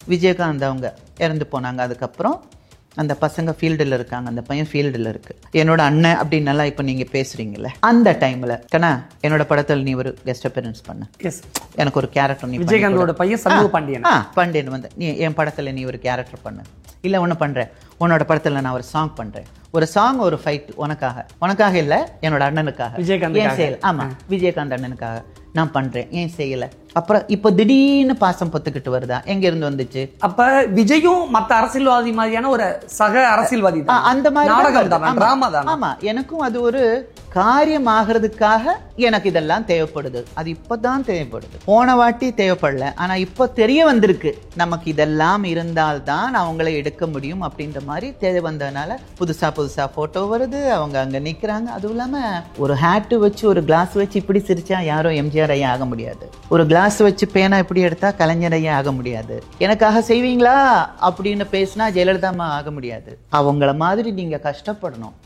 விஜயகாந்த் அவங்க இறந்து போனாங்க அதுக்கப்புறம் அந்த பசங்க ஃபீல்டில் இருக்காங்க அந்த பையன் ஃபீல்டில் இருக்கு என்னோட அண்ணன் அப்படின்னு நல்லா இப்போ நீங்க பேசுறீங்கல்ல அந்த டைம்ல கண்ணா என்னோட படத்தில் நீ ஒரு கெஸ்ட் அப்பியரன்ஸ் பண்ண எஸ் எனக்கு ஒரு கேரக்டர் நீ பண்ணி விஜயகாந்தோட பையன் சண்முக பாண்டியன் ஆ பாண்டியன் வந்து நீ என் படத்துல நீ ஒரு கேரக்டர் பண்ணு இல்ல ஒண்ணு பண்றேன் உன்னோட படத்துல நான் ஒரு சாங் பண்றேன் ஒரு சாங் ஒரு ஃபைட் உனக்காக உனக்காக இல்ல என்னோட அண்ணனுக்காக விஜயகாந்துக்காக. ஏன் செய்யல ஆமா விஜயகாந்த் அண்ணனுக்காக நான் பண்றேன் ஏன் செய்யல அப்புறம் இப்போ திடீர்னு பாசம் பொத்துக்கிட்டு வருதா எங்க இருந்து வந்துச்சு அப்ப விஜயும் மத்த அரசியல்வாதி மாதிரியான ஒரு சக அரசியல்வாதி ஆ, தான் அந்த மாதிரி தான் நாடகம் வருது. தானே ஆமா. டிராமா தானே ஆமா எனக்கும் அது ஒரு காரியமாகிறதுக்காக எனக்கு இதெல்லாம் தேவைப்படுது அது இப்பதான் தேவைப்படுது போன வாட்டி தேவைப்படல ஆனா இப்போ தெரிய வந்திருக்கு நமக்கு இதெல்லாம் இருந்தால்தான் அவங்கள எடுக்க முடியும் அப்படின்ற மாதிரி தெரிய வந்ததுனால புதுசா புதுசா போட்டோ வருது அவங்க அங்க நிக்கிறாங்க அதுவும் இல்லாம ஒரு ஹேட்டு வச்சு ஒரு கிளாஸ் வச்சு இப்படி சிரிச்சா யாரும் எம்ஜிஆர் ஐயா ஆக முடியாது ஒரு கிளாஸ் வச்சு பேனா இப்படி எடுத்தா கலைஞர் ஐயா ஆக முடியாது எனக்காக செய்வீங்களா அப்படின்னு பேசினா ஜெயலலிதா அம்மா ஆக முடியாது அவங்கள மாதிரி நீங்க கஷ்டப்படணும்